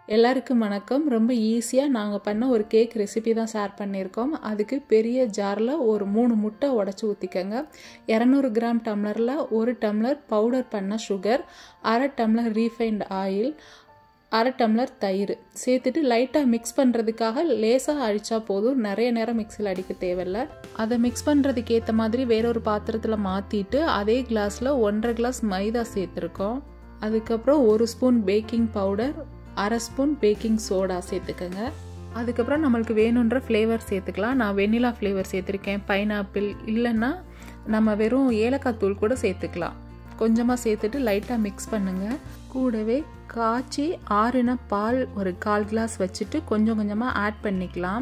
எல்லாருக்கும் வணக்கம் ரொம்ப ஈஸியாக நாங்கள் பண்ண ஒரு கேக் ரெசிபி தான் ஷேர் பண்ணியிருக்கோம் அதுக்கு பெரிய ஜாரில் ஒரு மூணு முட்டை உடச்சி ஊற்றிக்கோங்க இரநூறு கிராம் டம்ளரில் ஒரு டம்ளர் பவுடர் பண்ண சுகர் அரை டம்ளர் ரீஃபைண்ட் ஆயில் அரை டம்ளர் தயிர் சேர்த்துட்டு லைட்டாக மிக்ஸ் பண்ணுறதுக்காக லேசாக அழிச்சா போதும் நிறைய நேரம் மிக்சியில் அடிக்க தேவையில்ல அதை மிக்ஸ் பண்ணுறதுக்கு ஏற்ற மாதிரி வேறொரு பாத்திரத்தில் மாற்றிட்டு அதே கிளாஸில் ஒன்றரை கிளாஸ் மைதா சேர்த்துருக்கோம் அதுக்கப்புறம் ஒரு ஸ்பூன் பேக்கிங் பவுடர் அரை ஸ்பூன் பேக்கிங் சோடா சேர்த்துக்கோங்க அதுக்கப்புறம் நம்மளுக்கு வேணுன்ற ஃப்ளேவர் சேர்த்துக்கலாம் நான் வெண்ணிலா ஃப்ளேவர் சேர்த்துருக்கேன் பைனாப்பிள் இல்லைன்னா நம்ம வெறும் ஏலக்காய் தூள் கூட சேர்த்துக்கலாம் கொஞ்சமாக சேர்த்துட்டு லைட்டாக மிக்ஸ் பண்ணுங்கள் கூடவே காய்ச்சி ஆறின பால் ஒரு கால் கிளாஸ் வச்சுட்டு கொஞ்சம் கொஞ்சமாக ஆட் பண்ணிக்கலாம்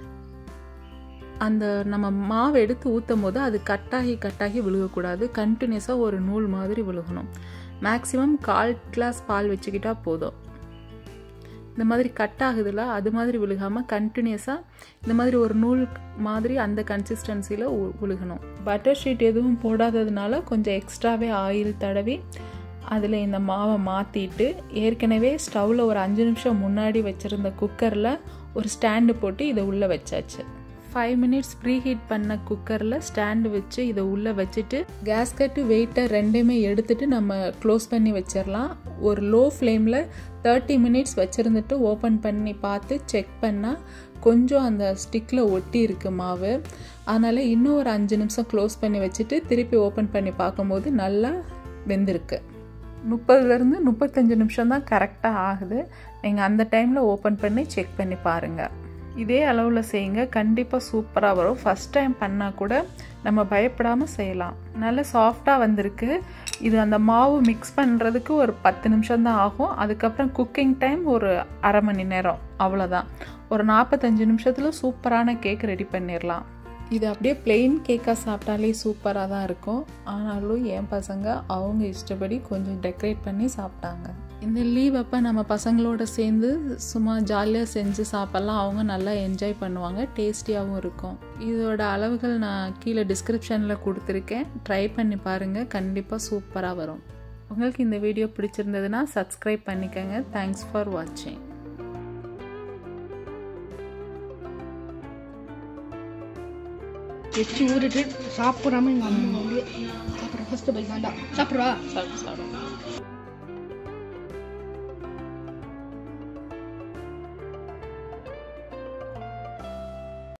அந்த நம்ம மாவு எடுத்து ஊற்றும் போது அது கட்டாகி கட்டாகி விழுகக்கூடாது கண்டினியூஸாக ஒரு நூல் மாதிரி விழுகணும் மேக்ஸிமம் கால் கிளாஸ் பால் வச்சுக்கிட்டா போதும் இந்த மாதிரி கட் ஆகுதுல அது மாதிரி விழுகாமல் கண்டினியூஸாக இந்த மாதிரி ஒரு நூல் மாதிரி அந்த கன்சிஸ்டன்சியில் விழுகணும் பட்டர் ஷீட் எதுவும் போடாததுனால கொஞ்சம் எக்ஸ்ட்ராவே ஆயில் தடவி அதில் இந்த மாவை மாற்றிட்டு ஏற்கனவே ஸ்டவ்வில் ஒரு அஞ்சு நிமிஷம் முன்னாடி வச்சுருந்த குக்கரில் ஒரு ஸ்டாண்டு போட்டு இதை உள்ளே வச்சாச்சு ஃபைவ் மினிட்ஸ் ப்ரீ ஹீட் பண்ண குக்கரில் ஸ்டாண்டு வச்சு இதை உள்ளே வச்சுட்டு கேஸ்கட்டு வெயிட்டை ரெண்டுமே எடுத்துட்டு நம்ம க்ளோஸ் பண்ணி வச்சிடலாம் ஒரு லோ ஃப்ளேமில் தேர்ட்டி மினிட்ஸ் வச்சுருந்துட்டு ஓப்பன் பண்ணி பார்த்து செக் பண்ணால் கொஞ்சம் அந்த ஸ்டிக்கில் ஒட்டி இருக்கு மாவு அதனால் இன்னும் ஒரு அஞ்சு நிமிஷம் க்ளோஸ் பண்ணி வச்சுட்டு திருப்பி ஓப்பன் பண்ணி பார்க்கும்போது நல்லா வெந்திருக்கு முப்பதுலேருந்து முப்பத்தஞ்சு நிமிஷம் தான் கரெக்டாக ஆகுது நீங்கள் அந்த டைமில் ஓப்பன் பண்ணி செக் பண்ணி பாருங்கள் இதே அளவில் செய்யுங்க கண்டிப்பாக சூப்பராக வரும் ஃபஸ்ட் டைம் பண்ணால் கூட நம்ம பயப்படாமல் செய்யலாம் நல்ல சாஃப்டாக வந்திருக்கு இது அந்த மாவு மிக்ஸ் பண்ணுறதுக்கு ஒரு பத்து நிமிஷம் தான் ஆகும் அதுக்கப்புறம் குக்கிங் டைம் ஒரு அரை மணி நேரம் அவ்வளோதான் ஒரு நாற்பத்தஞ்சு நிமிஷத்தில் சூப்பரான கேக் ரெடி பண்ணிடலாம் இது அப்படியே பிளெயின் கேக்காக சாப்பிட்டாலே சூப்பராக தான் இருக்கும் ஆனாலும் என் பசங்க அவங்க இஷ்டப்படி கொஞ்சம் டெக்கரேட் பண்ணி சாப்பிட்டாங்க இந்த லீவ் அப்போ நம்ம பசங்களோட சேர்ந்து சும்மா ஜாலியாக செஞ்சு சாப்பிட்லாம் அவங்க நல்லா என்ஜாய் பண்ணுவாங்க டேஸ்டியாகவும் இருக்கும் இதோட அளவுகள் நான் கீழே டிஸ்கிரிப்ஷனில் கொடுத்துருக்கேன் ட்ரை பண்ணி பாருங்கள் கண்டிப்பாக சூப்பராக வரும் உங்களுக்கு இந்த வீடியோ பிடிச்சிருந்ததுன்னா சப்ஸ்கிரைப் பண்ணிக்கோங்க தேங்க்ஸ் ஃபார் வாட்சிங் வச்சு ஊறிட்டு சாப்பிடாம எங்கள் அம்மா வந்து சாப்பிட்ற ஃபஸ்ட்டு பைக் தாண்டா சாப்பிட்றா சாப்பிட்டு சாப்பிடும்